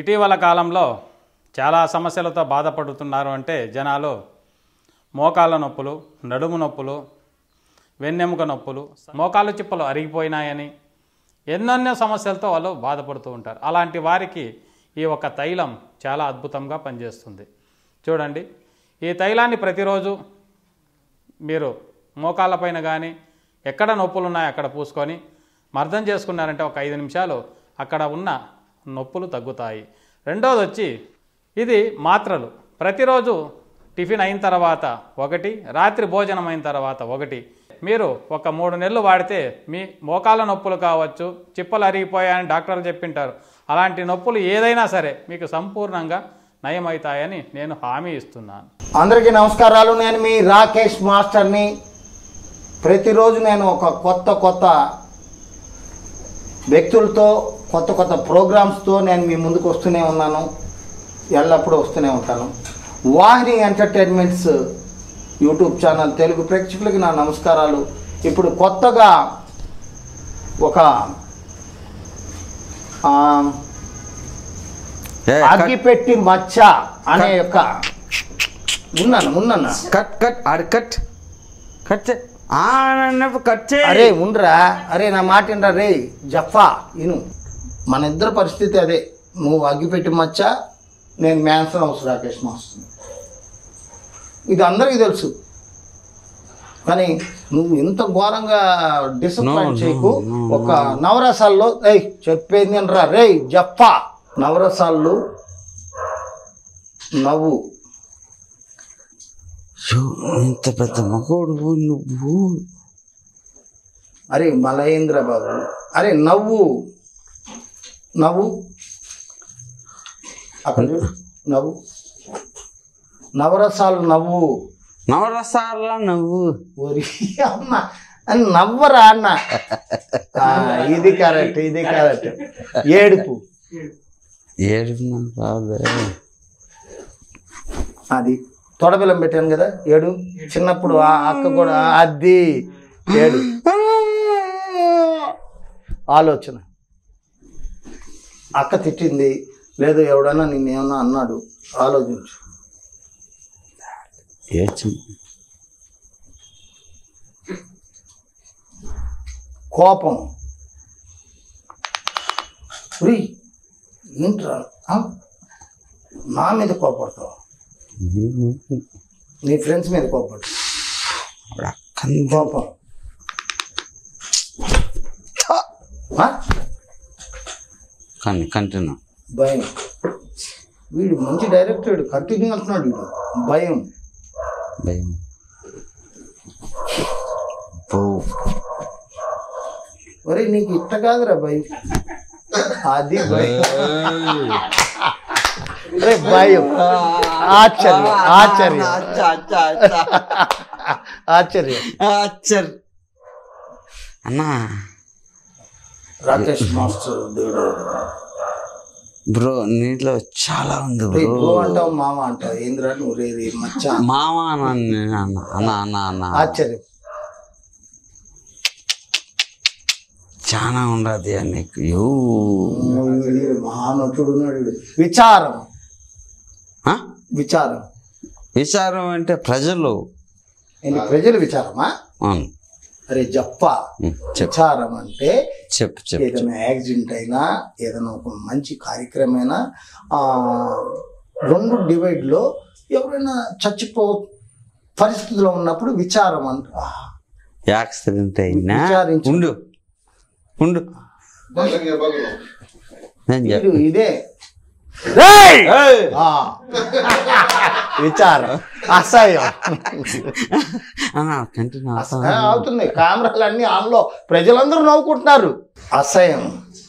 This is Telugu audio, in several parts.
ఇటీవల కాలంలో చాలా సమస్యలతో బాధపడుతున్నారు అంటే జనాలు మోకాళ్ళ నొప్పులు నడుము నొప్పులు వెన్నెముక నొప్పులు మోకాలు చిప్పలు అరిగిపోయినాయని ఎన్నెన్నో సమస్యలతో వాళ్ళు బాధపడుతూ ఉంటారు అలాంటి వారికి ఈ ఒక తైలం చాలా అద్భుతంగా పనిచేస్తుంది చూడండి ఈ తైలాన్ని ప్రతిరోజు మీరు మోకాళ్ళపైన కానీ ఎక్కడ నొప్పులు ఉన్నాయో అక్కడ పూసుకొని మర్దం చేసుకున్నారంటే ఒక ఐదు నిమిషాలు అక్కడ ఉన్న నొప్పులు తగ్గుతాయి రెండోది వచ్చి ఇది మాత్రలు ప్రతిరోజు టిఫిన్ అయిన తర్వాత ఒకటి రాత్రి భోజనం అయిన తర్వాత ఒకటి మీరు ఒక మూడు నెలలు వాడితే మీ మోకాళ్ళ నొప్పులు కావచ్చు చిప్పలు అరిగిపోయాయని డాక్టర్లు చెప్పింటారు అలాంటి నొప్పులు ఏదైనా సరే మీకు సంపూర్ణంగా నయమవుతాయని నేను హామీ ఇస్తున్నాను అందరికీ నమస్కారాలు నేను మీ రాకేష్ మాస్టర్ని ప్రతిరోజు నేను ఒక కొత్త కొత్త వ్యక్తులతో కొత్త కొత్త ప్రోగ్రామ్స్తో నేను మీ ముందుకు వస్తూనే ఉన్నాను ఎల్లప్పుడూ వస్తూనే ఉంటాను Vahini entertainments YouTube channel Telugu ప్రేక్షకులకి నా నమస్కారాలు ఇప్పుడు కొత్తగా ఒక ఆ, ఏ, అగ్గిపెట్టి మచ్చ అనే యొక్క ఉన్నాను ఉన్నాను కట్ కట్ ఆడు కట్ కట్ చే ఆ నన్నప్పుడు కట్ చేయి అరే ఉండ్రా అరే నా మాట వినరా రే జఫా ఇను మన ఇద్దరు పరిస్థితి అదే నువ్వు అగ్గిపెట్టి మచ్చ నేను మ్యాన్సన్ హౌస్ రాకేష్ మాస్టర్ ఇది అందరికీ తెలుసు కానీ నువ్వు ఇంత ఘోరంగా డిసప్పాయింట్ No, no, చేయకు no, ఒక నవరసాల్లో ఏయ్ చెప్పేది రా రే జప్పా నవరసాల్లో నవ్వు షో, ఇంత పెద్ద మగోడు నువ్వు అరే మలయేంద్ర బాబు అరే నవ్వు నవ్వు అక్కడ చూడు నవ్వు నవరసాలు నవ్వు నవరసాల నువ్వు ఓరి అమ్మ అని నవ్వరా అన్న ఆ, ఇది కరెక్ట్ ఇది కరెక్ట్ ఏడుపు ఏడు కాదు అది తొడబిల్లం పెట్టాను కదా ఏడు చిన్నప్పుడు ఆ అక్క కూడా అది ఏడు ఆలోచన అక్క తిట్టింది లేదు ఎవడన్నా నిన్నేమన్నా అన్నాడు ఆలోచించు ఏడ్చు కోపం ఉరి ఏంట్రా ఆ? నా మీద కోపడతావు నీ ఫ్రెండ్స్ మీద కోపడతావు ఆవిడ అక్కని కోపం ఆ? కానీ కంటిన్యూ భయం వీడు మంచి డైరెక్టర్ వీడు కంటిన్యూ అంటున్నాడు వీడు భయం భయం పో ఒరే నీకు ఇట్ట కాదురా భయం అది భయం అరే భయం ఆశ్చర్యం ఆశ్చర్యం ఆశ్చర్యం ఆశ్చర్ అన్నా రాకేష్ మాస్టర్ దేవుడు బ్రో నీలో చాలా ఉంది రే, బ్రో బ్రో అంటావు మామ అంటావు ఏంద్రా నువ్వు రే రే మచ్చ మామ అన్నాను నేను అన్న అన్న అన్న అన్న ఆశ్చర్యం చాలా ఉండదు నీకు యో వీడు మహానటుడు ఉన్నాడు వీడు. విచారం ఆ? విచారం విచారం అంటే ప్రజలు ఏంటి ప్రజల విచారమా అవును అరే జప్ప ఉం, చెప్పు విచారం అంటే చెప్పు చెప్పు ఏదైనా యాక్సిడెంట్ అయినా ఏదైనా ఒక మంచి కార్యక్రమం అయినా ఆ, రెండు డివైడ్లో ఎవరైనా చచ్చిపో పరిస్థితిలో ఉన్నప్పుడు విచారం అంట ఆ, యాక్సిడెంట్ అయినా విచారించు. ఉండు ఉండు నేను చెప్ వీడు ఇదే ఆ, విచారం అసహ్యం అన్నా కంటిన్యూ అస- ఆ, అవుతుంది కెమెరాలు అన్ని ఆన్లో ప్రజలందరూ నవ్వుకుంటున్నారు అసహ్యం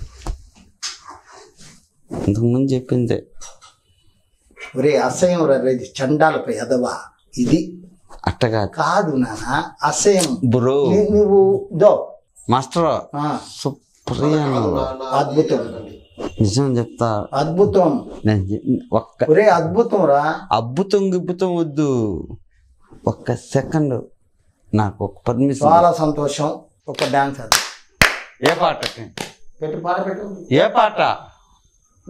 ఇంతకుముందు చెప్పింది ఒరే అసహ్యం రా రే, ఇది చండాలపై ఎదవా ఇది అట్టగా కాదు నాన్న అసహ్యం బ్రో నీ- నువ్వు దో మాస్టర్ ఆ, సుప్రియ నువ్వు. అద్భుతం నిజం చెప్తా అద్భుతం నేను చె- ఒక్క ఒరే అద్భుతం రా అద్భుతం గిబ్బుతం వద్దు ఒక్క సెకండ్ నాకు ఒక పర్మిషన్ చాలా సంతోషం ఒక డాన్స్ అది ఏ పాటకి పెట్టు పాట పెట్టు ఏ పాట